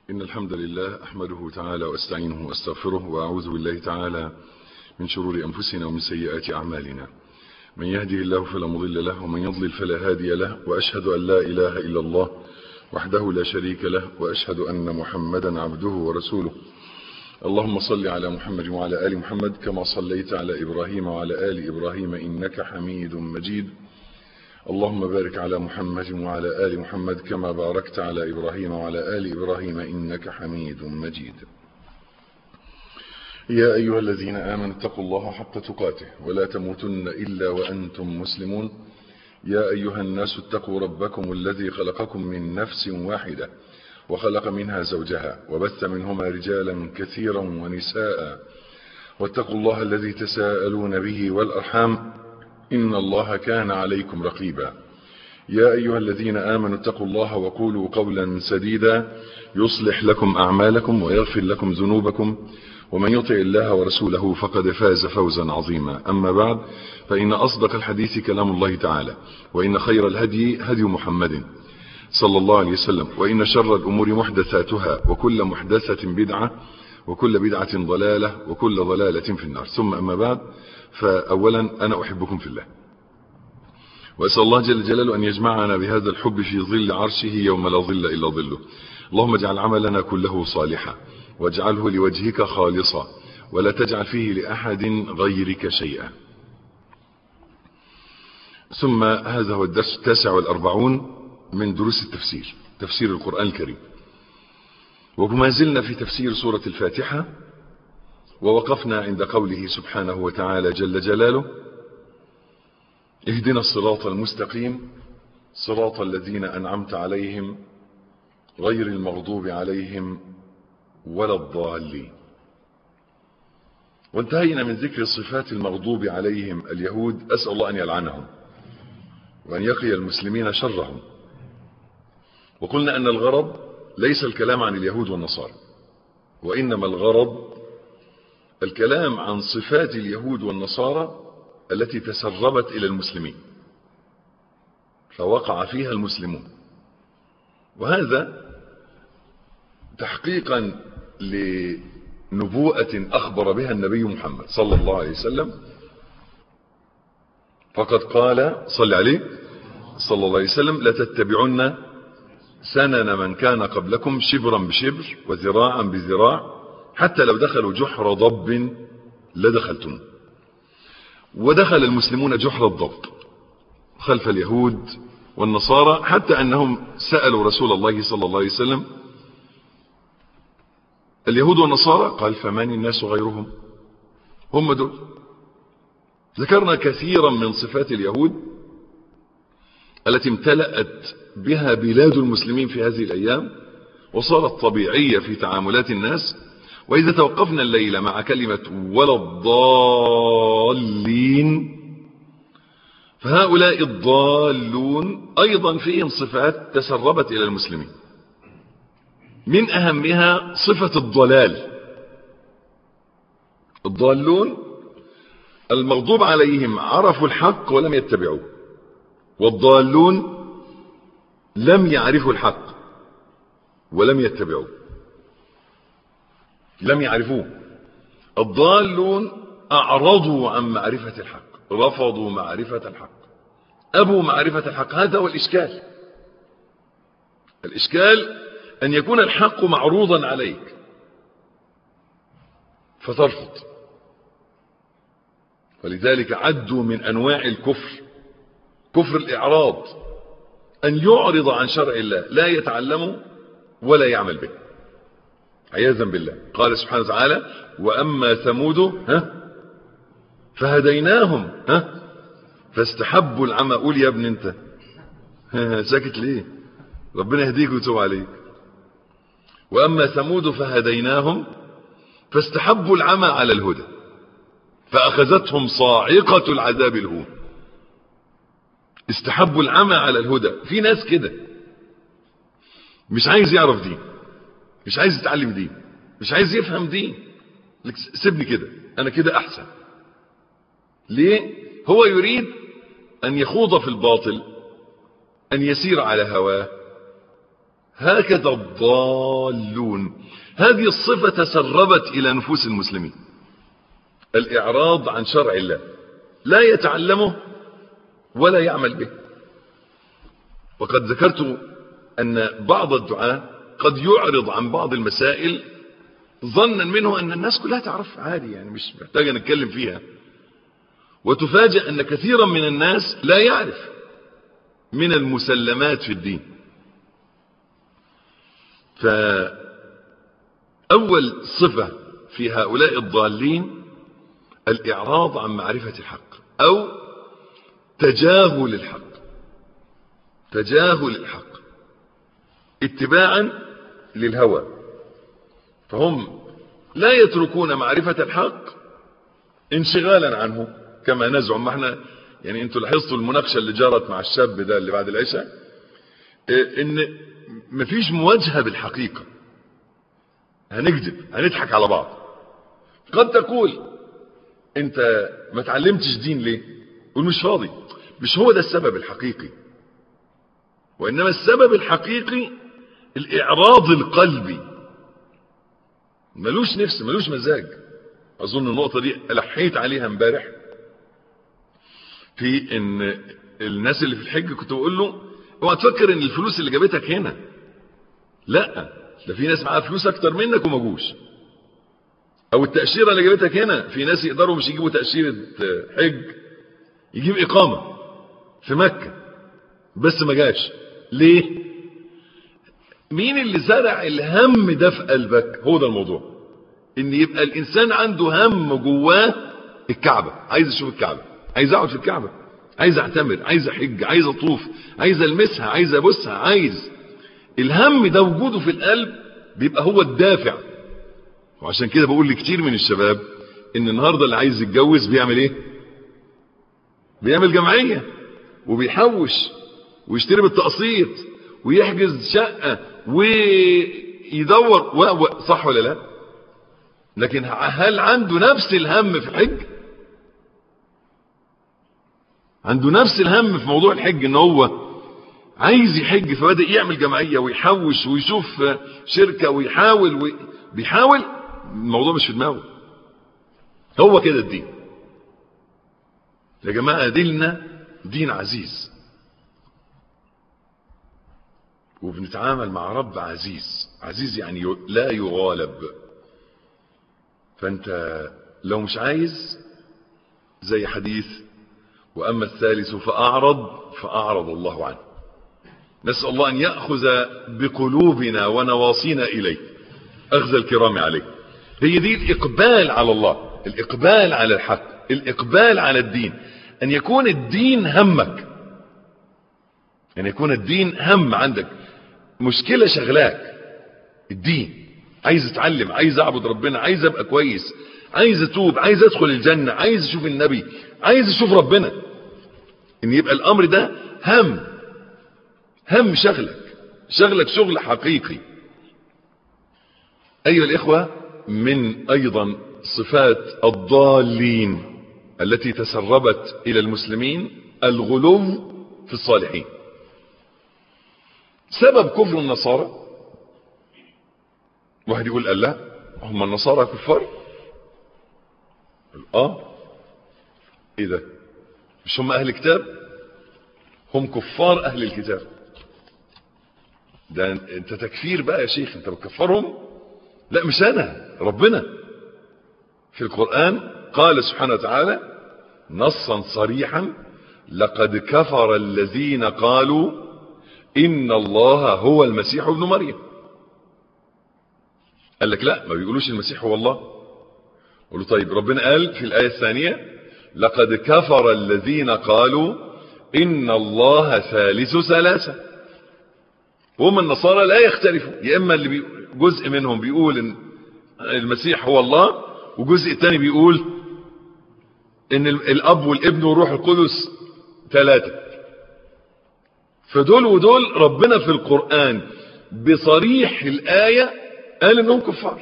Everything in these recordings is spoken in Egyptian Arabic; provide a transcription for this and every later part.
إن الحمد لله أحمده تعالى وأستعينه وأستغفره وأعوذ بالله تعالى من شرور أنفسنا ومن سيئات أعمالنا من يهده الله فلا مضل له ومن يضلل فلا هادي له وأشهد أن لا إله إلا الله وحده لا شريك له وأشهد أن محمدا عبده ورسوله اللهم صل على محمد وعلى آل محمد كما صليت على إبراهيم وعلى آل إبراهيم إنك حميد مجيد اللهم بارك على محمد وعلى آل محمد كما باركت على إبراهيم وعلى آل إبراهيم إنك حميد مجيد يا أيها الذين آمنوا اتقوا الله حق تقاته ولا تموتن إلا وأنتم مسلمون يا أيها الناس اتقوا ربكم الذي خلقكم من نفس واحدة وخلق منها زوجها وبث منهما رجالا كثيرا ونساء واتقوا الله الذي تساءلون به والأرحام إن الله كان عليكم رقيبا يا أيها الذين آمنوا اتقوا الله وقولوا قولا سديدا يصلح لكم أعمالكم ويغفر لكم ذنوبكم ومن يطع الله ورسوله فقد فاز فوزا عظيما أما بعد فإن أصدق الحديث كلام الله تعالى وإن خير الهدي هدي محمد صلى الله عليه وسلم وإن شر الأمور محدثاتها وكل محدثة بدعة وكل بدعة ضلالة وكل ضلالة في النار ثم أما بعد فأولا أنا أحبكم في الله وأسأل الله جل جلاله أن يجمعنا بهذا الحب في ظل عرشه يوم لا ظل إلا ظله اللهم اجعل عملنا كله صالحا واجعله لوجهك خالصا ولا تجعل فيه لأحد غيرك شيئا ثم هذا هو الدرس التاسع والأربعون من دروس التفسير تفسير القرآن الكريم وما زلنا في تفسير سورة الفاتحة ووقفنا عند قوله سبحانه وتعالى جل جلاله اهدنا الصراط المستقيم صراط الذين أنعمت عليهم غير المغضوب عليهم ولا الضالين وانتهينا من ذكر صفات المغضوب عليهم اليهود أسأل الله أن يلعنهم وأن يقي المسلمين شرهم وقلنا أن الغرض ليس الكلام عن اليهود والنصارى وإنما الغرض الكلام عن صفات اليهود والنصارى التي تسربت إلى المسلمين فوقع فيها المسلمون وهذا تحقيقا لنبوءة أخبر بها النبي محمد صلى الله عليه وسلم فقد قال صلى عليه صلى الله عليه وسلم لتتبعن سنن من كان قبلكم شبرا بشبر وذراعا بذراع حتى لو دخلوا جحر ضب لدخلتم ودخل المسلمون جحر الضب خلف اليهود والنصارى حتى أنهم سألوا رسول الله صلى الله عليه وسلم اليهود والنصارى قال فمن الناس غيرهم هم دول ذكرنا كثيرا من صفات اليهود التي امتلأت بها بلاد المسلمين في هذه الأيام وصارت طبيعية في تعاملات الناس وإذا توقفنا الليلة مع كلمة ولا الضالين فهؤلاء الضالون أيضا فيهم صفات تسربت إلى المسلمين من أهمها صفة الضلال الضالون المغضوب عليهم عرفوا الحق ولم يتبعوه والضالون لم يعرفوا الحق ولم يتبعوه لم يعرفوه الضالون أعرضوا عن معرفة الحق رفضوا معرفة الحق أبوا معرفة الحق هذا هو الإشكال الإشكال أن يكون الحق معروضا عليك فترفض ولذلك عدوا من أنواع الكفر كفر الإعراض أن يعرض عن شرع الله لا يتعلمه ولا يعمل به عياذا بالله قال سبحانه وتعالى وأما ثمود ها فهديناهم ها فاستحبوا العمى قول يا ابن انت ساكت ليه ربنا يهديك ويتوب عليك وأما ثمود فهديناهم فاستحبوا العمى على الهدى فأخذتهم صاعقة العذاب الهون استحبوا العمى على الهدى في ناس كده مش عايز يعرف دين مش عايز يتعلم دين مش عايز يفهم دين سيبني كده انا كده احسن ليه هو يريد ان يخوض في الباطل ان يسير على هواه هكذا الضالون هذه الصفة تسربت إلى نفوس المسلمين الإعراض عن شرع الله لا يتعلمه ولا يعمل به وقد ذكرت أن بعض الدعاة قد يعرض عن بعض المسائل ظنا منه أن الناس كلها تعرف عادي يعني مش محتاجة نتكلم فيها وتفاجأ أن كثيرا من الناس لا يعرف من المسلمات في الدين فأول صفة في هؤلاء الضالين الإعراض عن معرفة الحق أو تجاهل الحق تجاهل الحق اتباعا للهوى فهم لا يتركون معرفة الحق انشغالا عنه كما نزعم ما احنا يعني انتوا لاحظتوا المناقشه اللي جرت مع الشاب ده اللي بعد العشاء ان مفيش مواجهه بالحقيقه هنكذب هنضحك على بعض قد تقول انت ما تعلمتش دين ليه قول مش فاضي مش هو ده السبب الحقيقي وانما السبب الحقيقي الاعراض القلبي ملوش نفس ملوش مزاج اظن النقطه دي الحيت عليها امبارح في ان الناس اللي في الحج كنت بقول له اوعى تفكر ان الفلوس اللي جابتك هنا لا ده في ناس معاها فلوس اكتر منك وما جوش او التاشيره اللي جابتك هنا في ناس يقدروا مش يجيبوا تاشيره حج يجيب اقامه في مكه بس ما جاش ليه مين اللي زرع الهم ده في قلبك هو ده الموضوع ان يبقى الانسان عنده هم جواه الكعبه عايز يشوف الكعبه عايز اقعد في الكعبه عايز اعتمر عايز احج عايز اطوف عايز المسها عايز ابوسها عايز الهم ده وجوده في القلب بيبقى هو الدافع وعشان كده بقول لكتير من الشباب ان النهارده اللي عايز يتجوز بيعمل ايه بيعمل جمعيه وبيحوش ويشتري بالتقسيط ويحجز شقه ويدور و... و... صح ولا لا لكن هل عنده نفس الهم في الحج عنده نفس الهم في موضوع الحج ان هو عايز يحج فبدأ يعمل جمعية ويحوش ويشوف شركة ويحاول وي... بيحاول الموضوع مش في دماغه هو كده الدين يا جماعة ديننا دين عزيز وبنتعامل مع رب عزيز عزيز يعني لا يغالب فانت لو مش عايز زي حديث وأما الثالث فأعرض فأعرض الله عنه نسأل الله أن يأخذ بقلوبنا ونواصينا إليه أخذ الكرام عليه هي دي الإقبال على الله الإقبال على الحق الإقبال على الدين أن يكون الدين همك أن يكون الدين هم عندك مشكلة شغلاك الدين عايز اتعلم عايز اعبد ربنا عايز ابقى كويس عايز اتوب عايز ادخل الجنة عايز اشوف النبي عايز اشوف ربنا ان يبقى الامر ده هم هم شغلك شغلك شغل حقيقي ايها الاخوة من ايضا صفات الضالين التي تسربت الى المسلمين الغلو في الصالحين سبب كفر النصارى واحد يقول قال لا هم النصارى كفار اه ايه ده مش هم اهل الكتاب هم كفار اهل الكتاب ده انت تكفير بقى يا شيخ انت بتكفرهم لا مش انا ربنا في القرآن قال سبحانه وتعالى نصا صريحا لقد كفر الذين قالوا ان الله هو المسيح ابن مريم قال لك لا ما بيقولوش المسيح هو الله قالوا طيب ربنا قال في الآية الثانية لقد كفر الذين قالوا إن الله ثالث ثلاثة وهم النصارى لا يختلفوا يا إما اللي بي جزء منهم بيقول إن المسيح هو الله وجزء الثاني بيقول إن الأب والابن والروح القدس ثلاثة فدول ودول ربنا في القرآن بصريح الآية قال إنهم كفار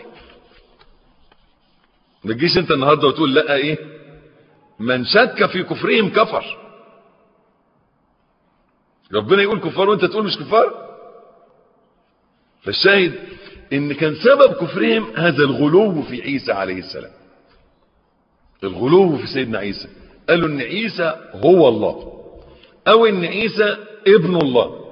ما تجيش انت النهارده وتقول لا ايه من شك في كفرهم كفر ربنا يقول كفار وانت تقول مش كفار فالشاهد ان كان سبب كفرهم هذا الغلو في عيسى عليه السلام الغلو في سيدنا عيسى قالوا ان عيسى هو الله او ان عيسى ابن الله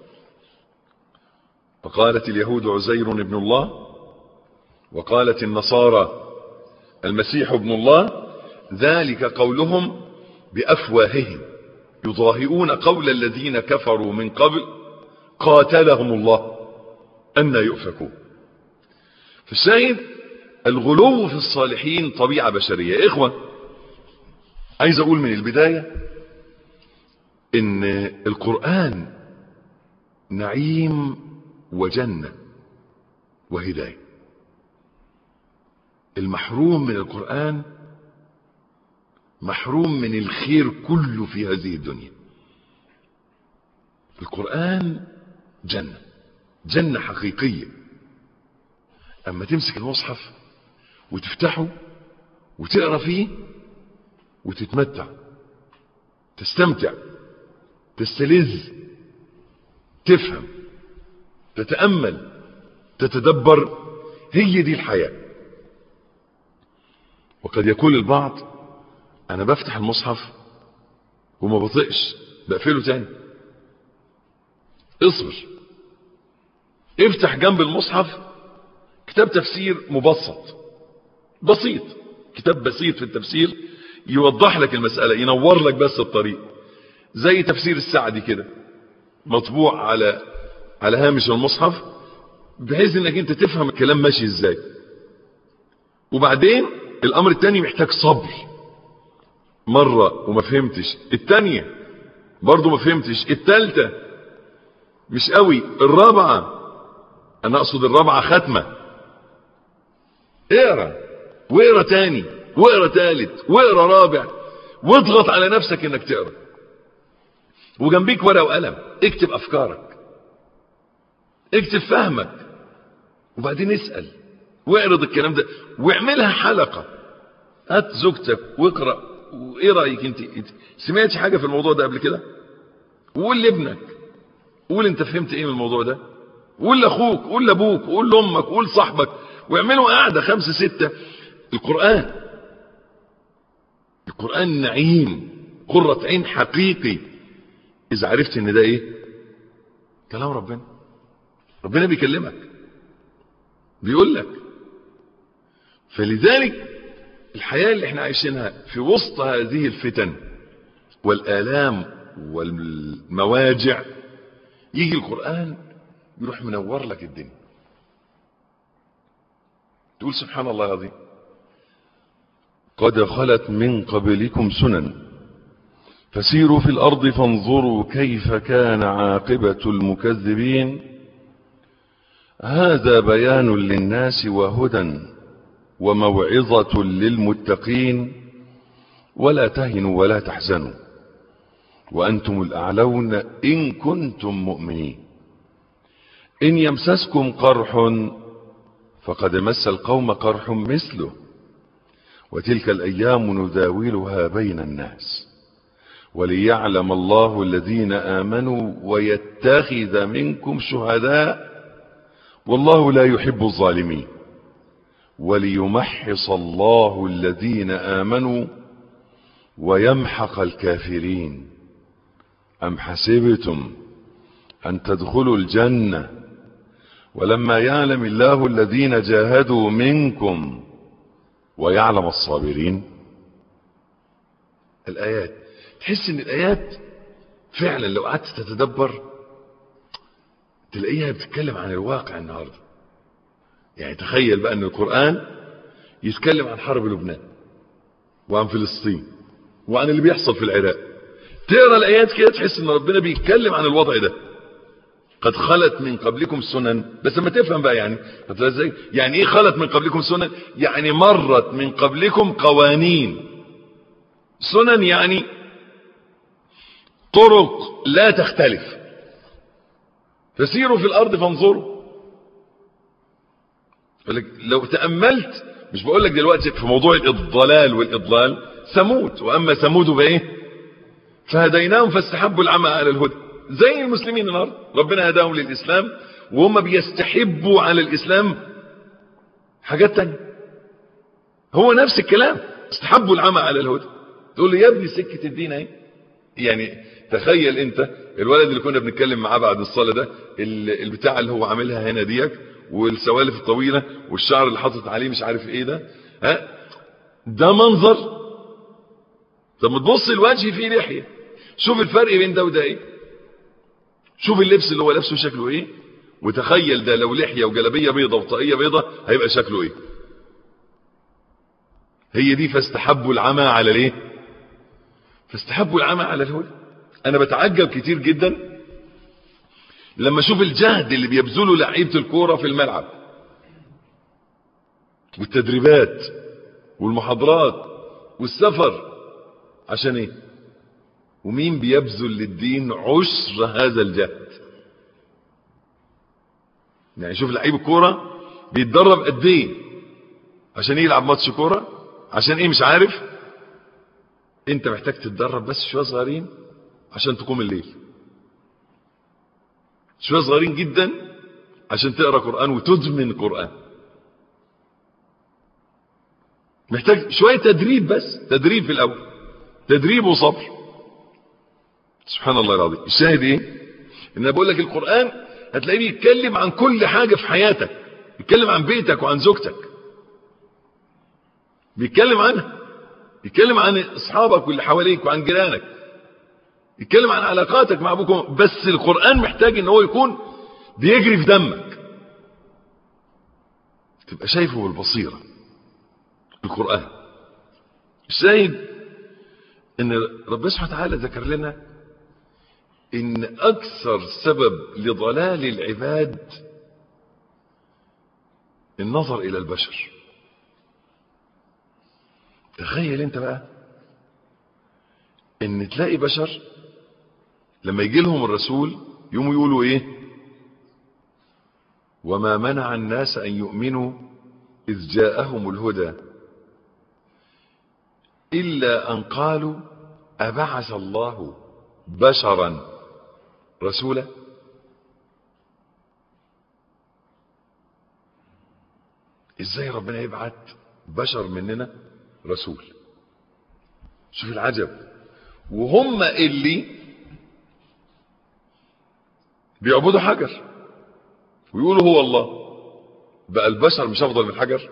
فقالت اليهود عزير ابن الله وقالت النصارى المسيح ابن الله ذلك قولهم بافواههم يضاهئون قول الذين كفروا من قبل قاتلهم الله أن يؤفكون فالشاهد الغلو في الصالحين طبيعة بشرية إخوة عايز أقول من البداية إن القرآن نعيم وجنة وهداية المحروم من القرآن محروم من الخير كله في هذه الدنيا القرآن جنة جنة حقيقية أما تمسك المصحف وتفتحه وتقرأ فيه وتتمتع تستمتع تستلذ تفهم تتأمل تتدبر هي دي الحياة وقد يقول البعض أنا بفتح المصحف وما بطقش بقفله تاني اصبر افتح جنب المصحف كتاب تفسير مبسط بسيط كتاب بسيط في التفسير يوضح لك المسألة ينور لك بس الطريق زي تفسير السعدي كده مطبوع على على هامش المصحف بحيث انك انت تفهم الكلام ماشي ازاي وبعدين الامر الثاني محتاج صبر مرة وما فهمتش الثانية برضو ما فهمتش الثالثة مش قوي الرابعة انا اقصد الرابعة ختمة اقرا واقرا تاني واقرا تالت واقرا رابع واضغط على نفسك انك تقرا وجنبيك ورقة وقلم اكتب افكارك اكتب فهمك وبعدين اسأل واعرض الكلام ده واعملها حلقة هات زوجتك واقرأ وايه رأيك انت سمعتي حاجة في الموضوع ده قبل كده وقول لابنك قول انت فهمت ايه من الموضوع ده قول لاخوك قول لابوك قول لامك قول صاحبك واعملوا قاعدة خمسة ستة القرآن القرآن نعيم قرة عين حقيقي اذا عرفت ان ده ايه كلام ربنا ربنا بيكلمك بيقول لك فلذلك الحياة اللي احنا عايشينها في وسط هذه الفتن والآلام والمواجع يجي القرآن يروح منور لك الدنيا تقول سبحان الله العظيم قد خلت من قبلكم سنن فسيروا في الأرض فانظروا كيف كان عاقبة المكذبين هذا بيان للناس وهدى وموعظة للمتقين ولا تهنوا ولا تحزنوا وأنتم الأعلون إن كنتم مؤمنين إن يمسسكم قرح فقد مس القوم قرح مثله وتلك الأيام نداولها بين الناس وليعلم الله الذين آمنوا ويتخذ منكم شهداء والله لا يحب الظالمين وليمحص الله الذين آمنوا ويمحق الكافرين أم حسبتم أن تدخلوا الجنة ولما يعلم الله الذين جاهدوا منكم ويعلم الصابرين الآيات تحس ان الآيات فعلا لو قعدت تتدبر تلاقيها بتتكلم عن الواقع النهاردة يعني تخيل بقى ان القرآن يتكلم عن حرب لبنان وعن فلسطين وعن اللي بيحصل في العراق تقرا الايات كده تحس ان ربنا بيتكلم عن الوضع ده قد خلت من قبلكم سنن بس ما تفهم بقى يعني ازاي يعني ايه خلت من قبلكم سنن يعني مرت من قبلكم قوانين سنن يعني طرق لا تختلف فسيروا في الارض فانظروا لو تأملت مش بقول لك دلوقتي في موضوع الضلال والإضلال ثمود وأما ثمود بإيه فهديناهم فاستحبوا العمى على الهدى زي المسلمين النهارده ربنا هداهم للإسلام وهم بيستحبوا على الإسلام حاجات تانية هو نفس الكلام استحبوا العمى على الهدى تقول له يا ابني سكة الدين اهي يعني تخيل انت الولد اللي كنا بنتكلم معاه بعد الصلاة ده البتاع اللي هو عاملها هنا ديك والسوالف الطويلة والشعر اللي حاطط عليه مش عارف ايه ده ها ده منظر طب ما تبص الوجه فيه لحية شوف الفرق بين ده وده ايه شوف اللبس اللي هو لابسه شكله ايه وتخيل ده لو لحية وجلبية بيضة وطاقية بيضة هيبقى شكله ايه هي دي فاستحبوا العمى على الايه فاستحبوا العمى على الهدى انا بتعجب كتير جدا لما اشوف الجهد اللي بيبذله لعيبه الكوره في الملعب والتدريبات والمحاضرات والسفر عشان ايه ومين بيبذل للدين عشر هذا الجهد يعني شوف لعيب الكوره بيتدرب قد ايه عشان يلعب ماتش كوره عشان ايه مش عارف انت محتاج تتدرب بس شويه صغيرين عشان تقوم الليل شويه صغيرين جدا عشان تقرا قران وتدمن قران محتاج شويه تدريب بس تدريب في الاول تدريب وصبر سبحان الله العظيم الشاهد ايه ان انا بقول لك القران هتلاقيه بيتكلم عن كل حاجه في حياتك بيتكلم عن بيتك وعن زوجتك بيتكلم عنها يتكلم عن اصحابك واللي حواليك وعن جيرانك يتكلم عن علاقاتك مع ابوك بس القران محتاج ان هو يكون بيجري في دمك تبقى شايفه بالبصيره القران الشاهد ان ربنا سبحانه وتعالى ذكر لنا ان اكثر سبب لضلال العباد النظر الى البشر تخيل انت بقى ان تلاقي بشر لما يجي لهم الرسول يقوموا يقولوا ايه وما منع الناس ان يؤمنوا اذ جاءهم الهدى الا ان قالوا ابعث الله بشرا رسولا ازاي ربنا يبعت بشر مننا رسول شوف العجب وهم اللي بيعبدوا حجر ويقولوا هو الله بقى البشر مش افضل من الحجر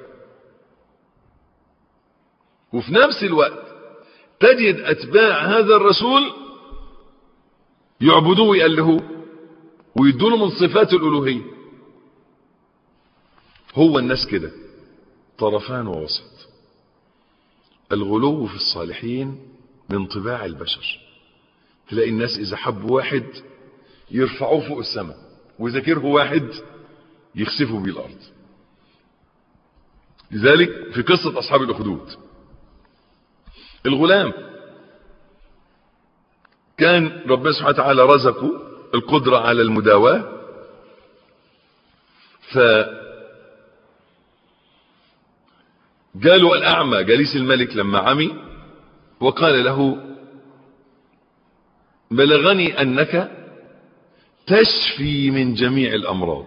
وفي نفس الوقت تجد اتباع هذا الرسول يعبدوه ويألهوه ويدونه من صفات الالوهيه هو الناس كده طرفان ووسط الغلو في الصالحين من طباع البشر تلاقي الناس إذا حبوا واحد يرفعوه فوق السماء وإذا كرهوا واحد يخسفوا بيه الأرض لذلك في قصة أصحاب الأخدود الغلام كان ربنا سبحانه وتعالى رزقه القدرة على المداواة ف قالوا الأعمى جليس الملك لما عمي وقال له بلغني أنك تشفي من جميع الأمراض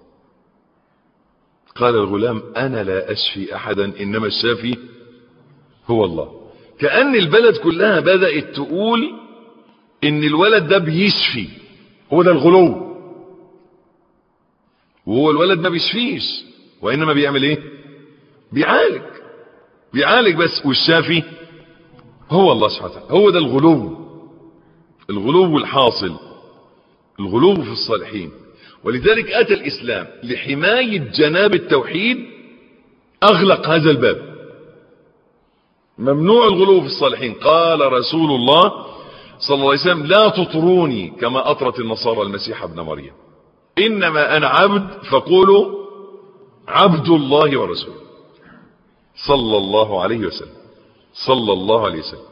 قال الغلام أنا لا أشفي أحدا إنما الشافي هو الله كأن البلد كلها بدأت تقول إن الولد ده بيشفي هو ده الغلو وهو الولد ما بيشفيش وإنما بيعمل إيه بيعالج بيعالج بس والشافي هو الله سبحانه وتعالى هو ده الغلو الغلو الحاصل الغلو في الصالحين ولذلك أتى الإسلام لحماية جناب التوحيد أغلق هذا الباب ممنوع الغلو في الصالحين قال رسول الله صلى الله عليه وسلم لا تطروني كما أطرت النصارى المسيح ابن مريم إنما أنا عبد فقولوا عبد الله ورسوله صلى الله عليه وسلم صلى الله عليه وسلم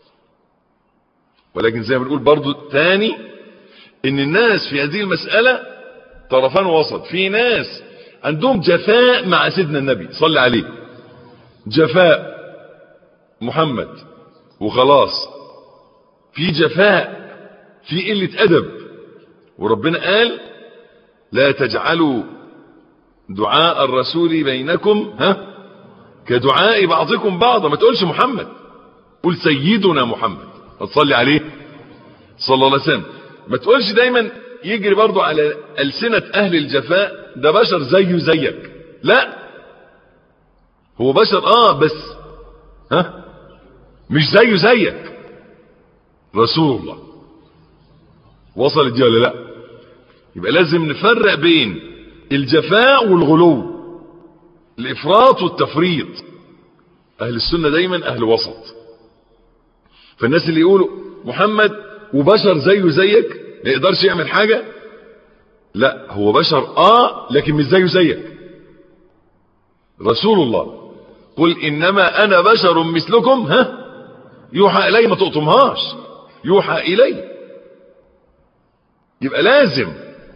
ولكن زي ما بنقول برضو تاني ان الناس في هذه المسألة طرفان وسط في ناس عندهم جفاء مع سيدنا النبي صلى عليه جفاء محمد وخلاص في جفاء في قلة أدب وربنا قال لا تجعلوا دعاء الرسول بينكم ها كدعاء بعضكم بعضا ما تقولش محمد قول سيدنا محمد تصلي عليه صلى الله عليه وسلم ما تقولش دايما يجري برضو على ألسنة أهل الجفاء ده بشر زيه زيك لا هو بشر اه بس ها مش زيه زيك رسول الله وصلت دي ولا لا يبقى لازم نفرق بين الجفاء والغلو الافراط والتفريط اهل السنة دايما اهل وسط فالناس اللي يقولوا محمد وبشر زيه زيك ما يقدرش يعمل حاجة لا هو بشر اه لكن مش زيه زيك رسول الله قل انما انا بشر مثلكم ها يوحى الي ما تقطمهاش يوحى الي يبقى لازم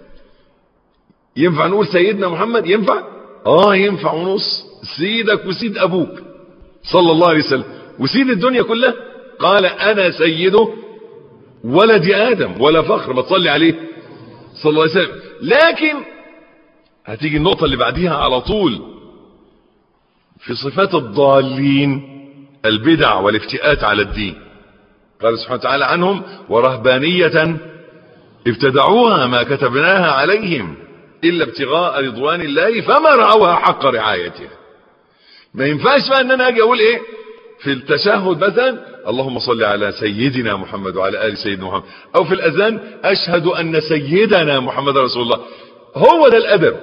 ينفع نقول سيدنا محمد ينفع اه ينفع ونص سيدك وسيد ابوك صلى الله عليه وسلم وسيد الدنيا كلها قال انا سيده ولد ادم ولا فخر ما تصلي عليه صلى الله عليه وسلم لكن هتيجي النقطة اللي بعديها على طول في صفات الضالين البدع والافتئات على الدين قال سبحانه وتعالى عنهم ورهبانية ابتدعوها ما كتبناها عليهم إلا ابتغاء رضوان الله فما رعوها حق رعايتها ما ينفعش بقى ان انا اجي اقول ايه في التشهد مثلا اللهم صل على سيدنا محمد وعلى ال سيدنا محمد او في الاذان اشهد ان سيدنا محمد رسول الله هو ده الادب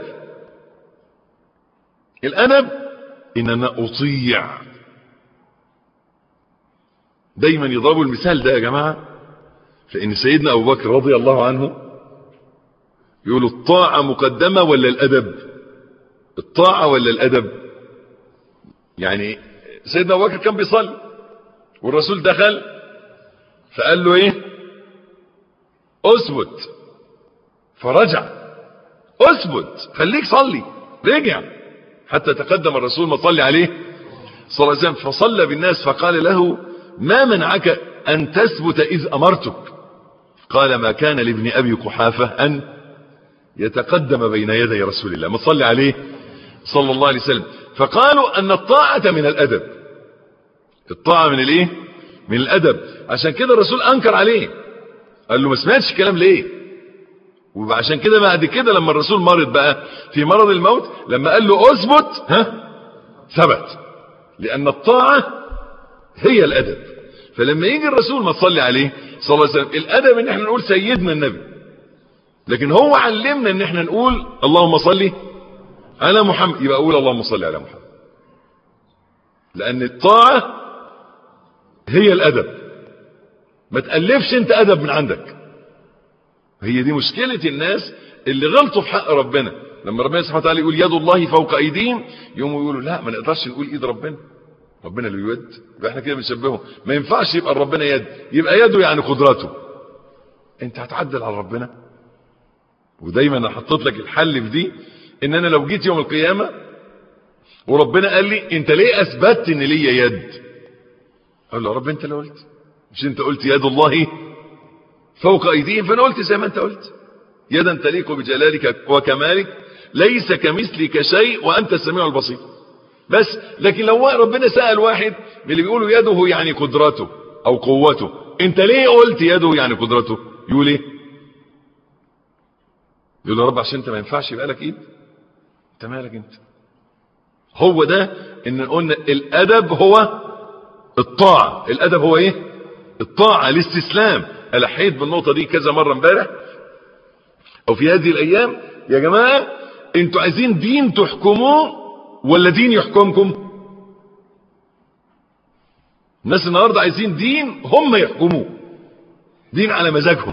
الادب ان انا اطيع دايما يضربوا المثال ده يا جماعه فان سيدنا ابو بكر رضي الله عنه يقولوا الطاعه مقدمه ولا الادب الطاعه ولا الادب يعني سيدنا ابو بكر كان بيصلي والرسول دخل فقال له ايه اثبت فرجع اثبت خليك صلي رجع حتى تقدم الرسول ما صلي عليه صلى الله عليه وسلم فصلى بالناس فقال له ما منعك ان تثبت اذ امرتك قال ما كان لابن ابي قحافه ان يتقدم بين يدي رسول الله ما صلي عليه صلى الله عليه وسلم فقالوا ان الطاعه من الادب الطاعة من الايه من الادب عشان كده الرسول انكر عليه قال له ما سمعتش الكلام ليه وعشان كده بعد كده لما الرسول مرض بقى في مرض الموت لما قال له اثبت ها ثبت لان الطاعة هي الادب فلما يجي الرسول ما تصلي عليه صلى الله عليه وسلم الادب ان احنا نقول سيدنا النبي لكن هو علمنا ان احنا نقول اللهم صل على محمد يبقى اقول اللهم صل على محمد لان الطاعه هي الادب ما تألفش انت ادب من عندك هي دي مشكلة الناس اللي غلطوا في حق ربنا لما ربنا سبحانه وتعالى يقول يد الله فوق ايديهم يقوموا يقولوا لا ما نقدرش نقول ايد ربنا ربنا له يد يبقى احنا كده بنشبهه ما ينفعش يبقى ربنا يد يبقى يده يعني قدرته انت هتعدل على ربنا ودايما انا حطيت لك الحل في دي ان انا لو جيت يوم القيامه وربنا قال لي انت ليه اثبتت ان ليا يد قال له رب انت اللي قلت مش انت قلت يد الله فوق ايديهم فانا قلت زي ما انت قلت يدا تليق بجلالك وكمالك ليس كمثلك شيء وانت السميع البصير بس لكن لو ربنا سأل واحد من اللي بيقولوا يده يعني قدرته او قوته انت ليه قلت يده يعني قدرته يقول ايه يقول يا رب عشان انت ما ينفعش يبقى لك ايد انت مالك انت هو ده ان قلنا الادب هو الطاعة الادب هو ايه الطاعة الاستسلام الحيت بالنقطة دي كذا مرة امبارح او في هذه الايام يا جماعة انتوا عايزين دين تحكموه ولا دين يحكمكم الناس النهاردة عايزين دين هم يحكموه دين على مزاجهم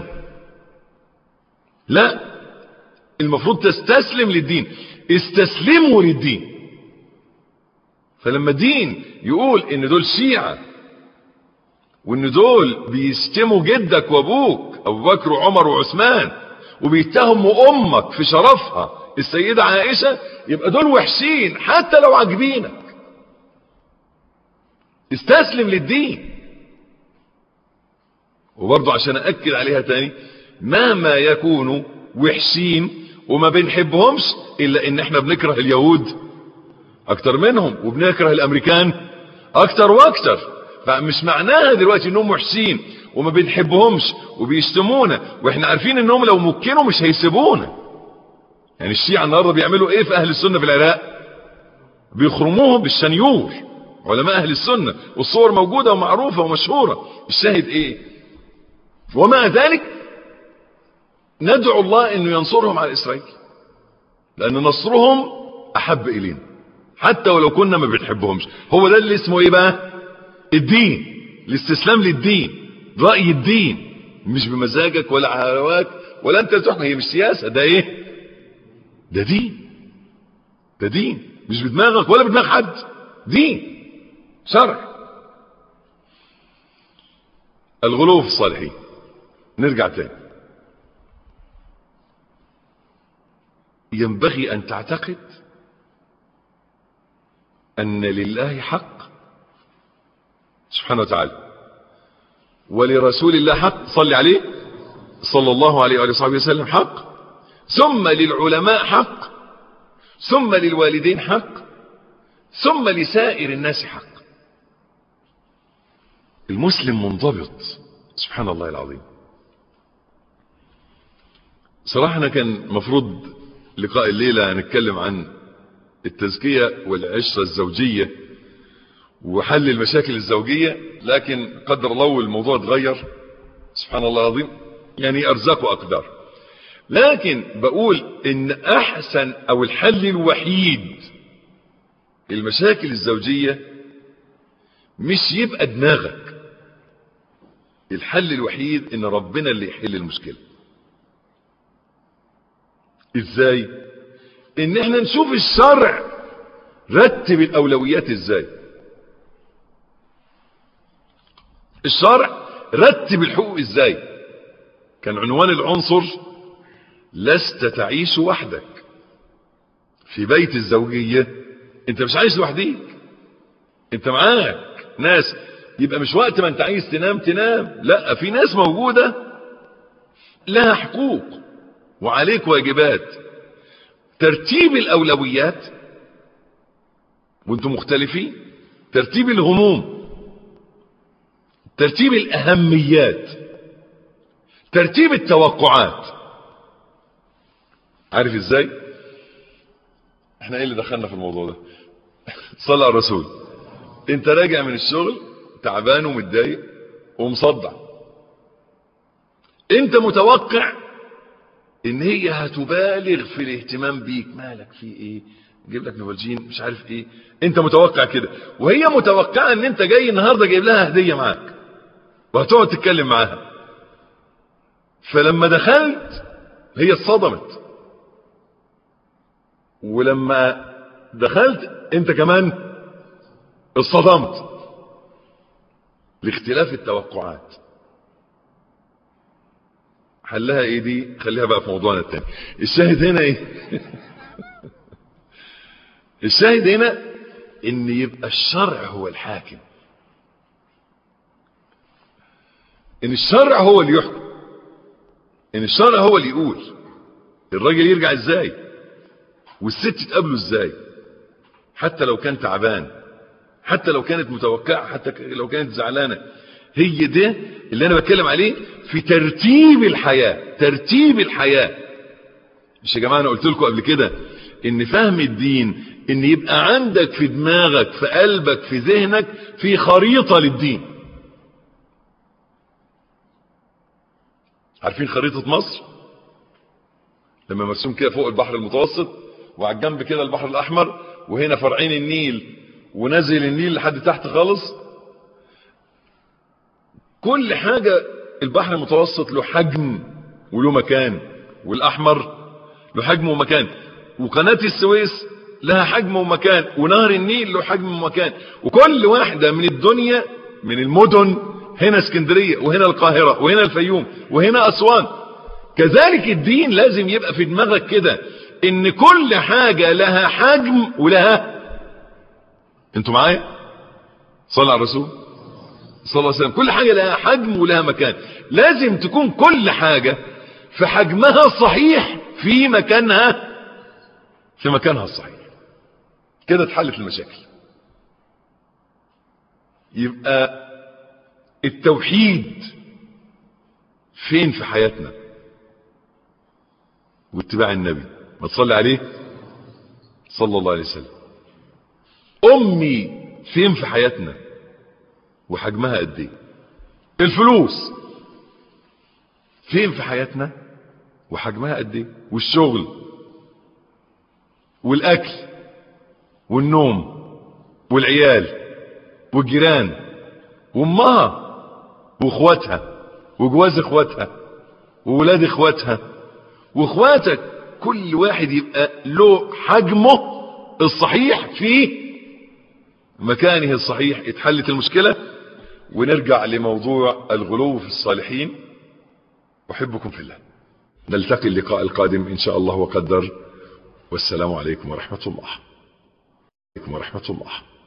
لا المفروض تستسلم للدين استسلموا للدين فلما دين يقول ان دول شيعة وان دول بيشتموا جدك وابوك ابو بكر وعمر وعثمان وبيتهموا امك في شرفها السيدة عائشة يبقى دول وحشين حتى لو عاجبينك استسلم للدين وبرضه عشان أأكد عليها تاني مهما يكونوا وحشين وما بنحبهمش الا ان احنا بنكره اليهود اكتر منهم وبنكره الامريكان اكتر واكتر فمش معناها دلوقتي انهم وحشين وما بنحبهمش وبيشتمونا واحنا عارفين انهم لو مكنوا مش هيسيبونا يعني الشيعة النهارده بيعملوا ايه في اهل السنة في العراق بيخرموهم بالشنيور علماء اهل السنة والصور موجودة ومعروفة ومشهورة الشاهد ايه ومع ذلك ندعو الله انه ينصرهم على اسرائيل لان نصرهم احب الينا حتى ولو كنا ما بنحبهمش هو ده اللي اسمه ايه بقى الدين الاستسلام للدين رأي الدين مش بمزاجك ولا هواك ولا انت تحكم هي مش سياسة ده ايه ده دين ده دين مش بدماغك ولا بدماغ حد دين شرع الغلو في الصالحين نرجع تاني ينبغي ان تعتقد ان لله حق سبحانه وتعالى ولرسول الله حق صلي عليه صلى الله عليه وآله وصحبه وسلم حق ثم للعلماء حق ثم للوالدين حق ثم لسائر الناس حق المسلم منضبط سبحان الله العظيم صراحة أنا كان مفروض لقاء الليلة هنتكلم عن التزكية والعشرة الزوجية وحل المشاكل الزوجية لكن قدر الله الموضوع اتغير سبحان الله العظيم يعني أرزاق وأقدار لكن بقول إن أحسن أو الحل الوحيد المشاكل الزوجية مش يبقى دماغك الحل الوحيد إن ربنا اللي يحل المشكلة إزاي إن احنا نشوف الشرع رتب الأولويات إزاي الشرع رتب الحقوق ازاي كان عنوان العنصر لست تعيش وحدك في بيت الزوجية انت مش عايش لوحديك انت معاك ناس يبقى مش وقت ما انت عايز تنام تنام لا في ناس موجودة لها حقوق وعليك واجبات ترتيب الاولويات وانتم مختلفين ترتيب الهموم ترتيب الأهميات ترتيب التوقعات عارف ازاي احنا ايه اللي دخلنا في الموضوع ده صلى على الرسول انت راجع من الشغل تعبان ومتضايق ومصدع انت متوقع ان هي هتبالغ في الاهتمام بيك مالك في ايه جيب لك نوالجين مش عارف ايه انت متوقع كده وهي متوقعه ان انت جاي النهارده جايب لها هديه معاك وهتقعد تتكلم معاها فلما دخلت هي اتصدمت ولما دخلت انت كمان اصطدمت لاختلاف التوقعات حلها ايه دي خليها بقى في موضوعنا التاني الشاهد هنا ايه الشاهد هنا ان يبقى الشرع هو الحاكم ان الشرع هو اللي يحكم ان الشرع هو اللي يقول الراجل يرجع ازاي والست تقابله ازاي حتى لو كان تعبان حتى لو كانت متوقعة حتى لو كانت زعلانة هي ده اللي انا بتكلم عليه في ترتيب الحياة ترتيب الحياة مش يا جماعة انا قلت لكم قبل كده ان فهم الدين ان يبقى عندك في دماغك في قلبك في ذهنك في خريطة للدين عارفين خريطة مصر لما مرسوم كده فوق البحر المتوسط وعلى الجنب كده البحر الاحمر وهنا فرعين النيل ونزل النيل لحد تحت خالص كل حاجة البحر المتوسط له حجم وله مكان والاحمر له حجم ومكان وقناة السويس لها حجم ومكان ونهر النيل له حجم ومكان وكل واحدة من الدنيا من المدن هنا اسكندرية وهنا القاهرة وهنا الفيوم وهنا أسوان كذلك الدين لازم يبقى في دماغك كده ان كل حاجة لها حجم ولها انتوا معايا صلى على الرسول صلى الله عليه وسلم كل حاجة لها حجم ولها مكان لازم تكون كل حاجة في حجمها الصحيح في مكانها في مكانها الصحيح كده اتحلت المشاكل يبقى التوحيد فين في حياتنا واتباع النبي ما تصلي عليه صلى الله عليه وسلم امي فين في حياتنا وحجمها قد ايه الفلوس فين في حياتنا وحجمها قد ايه والشغل والاكل والنوم والعيال والجيران وامها واخواتها وجواز اخواتها وولاد اخواتها واخواتك كل واحد يبقى له حجمه الصحيح في مكانه الصحيح اتحلت المشكلة ونرجع لموضوع الغلو في الصالحين أحبكم في الله نلتقي اللقاء القادم إن شاء الله وقدر والسلام عليكم ورحمة الله عليكم ورحمة الله